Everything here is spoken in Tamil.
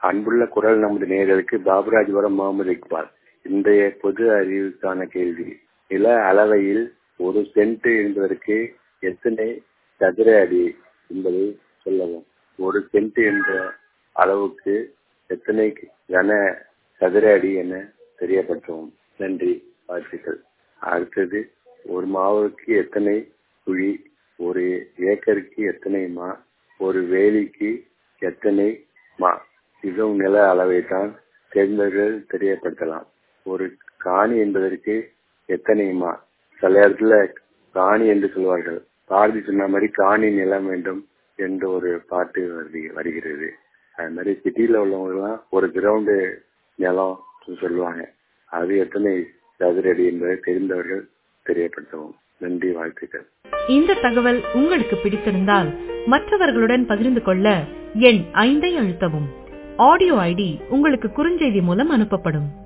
அன்புள்ள குரல் நமது நேயர்களுக்கு பாபுராஜபுரம் முகமது இக்பால் இன்றைய பொது அறிவுக்கான கேள்வி நில அளவையில் ஒரு சென்ட் என்பதற்கு எத்தனை சதுர அடி என்பதை சொல்லவும் ஒரு சென்ட் என்ற அளவுக்கு எத்தனை கன சதுர அடி என தெரியப்படுத்தவும் நன்றி வாழ்த்துக்கள் அடுத்தது ஒரு மாவுக்கு எத்தனை குழி ஒரு ஏக்கருக்கு எத்தனை மா ஒரு வேலிக்கு எத்தனை மா இதுவும் நில அளவை தான் தெரிந்தவர்கள் தெரியப்படுத்தலாம் ஒரு காணி என்பதற்கு எத்தனை மா சில இடத்துல காணி என்று சொல்வார்கள் பாரதி சொன்ன மாதிரி காணி நிலம் வேண்டும் என்று ஒரு பாட்டு வருகிறது அது மாதிரி சிட்டியில உள்ளவங்கலாம் ஒரு கிரவுண்டு நிலம் சொல்லுவாங்க அது எத்தனை சதுரடி என்பதை தெரிந்தவர்கள் தெரியப்படுத்தவும் நன்றி வாழ்த்துக்கள் இந்த தகவல் உங்களுக்கு பிடித்திருந்தால் மற்றவர்களுடன் பகிர்ந்து கொள்ள எண் ஐந்தை அழுத்தவும் ஆடியோ ஐடி உங்களுக்கு குறுஞ்செய்தி மூலம் அனுப்பப்படும்